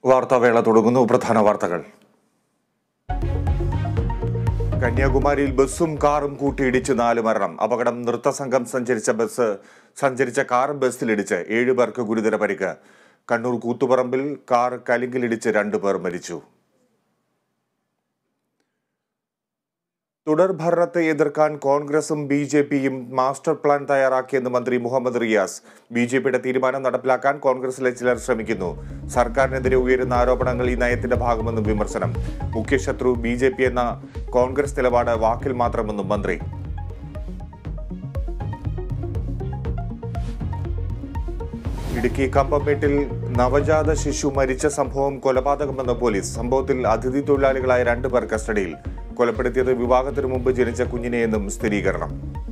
വാർത്താവേള തുടങ്ങുന്നു പ്രധാന വാർത്തകൾ കന്യാകുമാരിയിൽ ബസ്സും കാറും കൂട്ടിയിടിച്ച് നാല് മരണം അപകടം നൃത്തസംഘം സഞ്ചരിച്ച ബസ് സഞ്ചരിച്ച കാർ ബസ്സിലിടിച്ച് ഏഴ് പേർക്ക് ഗുരുതര പരിക്ക് കണ്ണൂർ കൂത്തുപറമ്പിൽ കാർ കലിങ്കിലിടിച്ച് രണ്ടു പേർ മരിച്ചു തുടർ ഭരണത്തെ എതിർക്കാൻ കോൺഗ്രസും ബി ജെ പിയും മാസ്റ്റർ പ്ലാൻ തയ്യാറാക്കിയെന്ന് മന്ത്രി മുഹമ്മദ് റിയാസ് ബി ജെ പിയുടെ തീരുമാനം നടപ്പിലാക്കാൻ കോൺഗ്രസിലെ ചിലർ ശ്രമിക്കുന്നു സർക്കാരിനെതിരെ ഉയരുന്ന ആരോപണങ്ങൾ ഈ നയത്തിന്റെ ഭാഗമെന്നും വിമർശനം മുഖ്യശത്രു ബി ജെ പി എന്ന കോൺഗ്രസ് നിലപാട് വാക്കിൽ മാത്രമെന്നും മന്ത്രി ഇടുക്കി കമ്പമേട്ടിൽ നവജാത ശിശു മരിച്ച സംഭവം കൊലപാതകമെന്ന് പോലീസ് സംഭവത്തിൽ അതിഥി തൊഴിലാളികളായ രണ്ടു പേർ കസ്റ്റഡിയിൽ കൊലപ്പെടുത്തിയത് വിവാഹത്തിനു മുമ്പ് ജനിച്ച കുഞ്ഞിനെയെന്നും സ്ഥിരീകരണം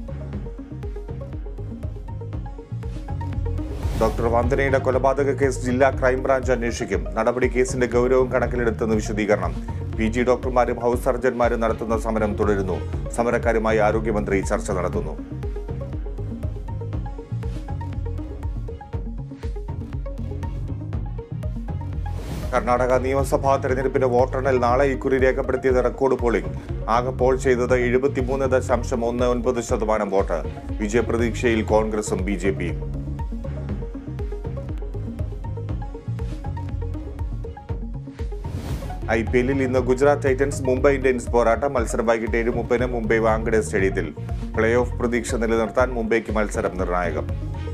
ഡോക്ടർ വന്ദനയുടെ കൊലപാതക കേസ് ജില്ലാ ക്രൈംബ്രാഞ്ച് അന്വേഷിക്കും നടപടി കേസിന്റെ ഗൗരവം കണക്കിലെടുത്തെന്ന് വിശദീകരണം പി ജി ഡോക്ടർമാരും ഹൗസ് സർജന്മാരും നടത്തുന്ന സമരം തുടരുന്നു സമരക്കാരുമായി ആരോഗ്യമന്ത്രി ചർച്ച നടത്തുന്നു കർണാടക നിയമസഭാ തെരഞ്ഞെടുപ്പിന്റെ വോട്ടെണ്ണൽ നാളെ ഇക്കുറി രേഖപ്പെടുത്തിയത് റെക്കോർഡ് പോളിംഗ് ആകെ പോൾ ചെയ്തത് എഴുപത്തിമൂന്ന് ദശാംശം ഒന്ന് ഒൻപത് ശതമാനം വോട്ട് വിജയപ്രതീക്ഷയിൽ കോൺഗ്രസും ബി ജെ പിയും ഐ പി എല്ലിൽ ഇന്ന് ഗുജറാത്ത് ടൈറ്റൻസ് മുംബൈ ഇന്ത്യൻസ് പോരാട്ടം മത്സരം വൈകിട്ട് ഏഴ് മുപ്പതിന് മുംബൈ വാങ്കഡെ സ്റ്റേഡിയത്തിൽ പ്ലേ ഓഫ് പ്രതീക്ഷ നിലനിർത്താൻ മുംബൈക്ക് മത്സരം നിർണായകം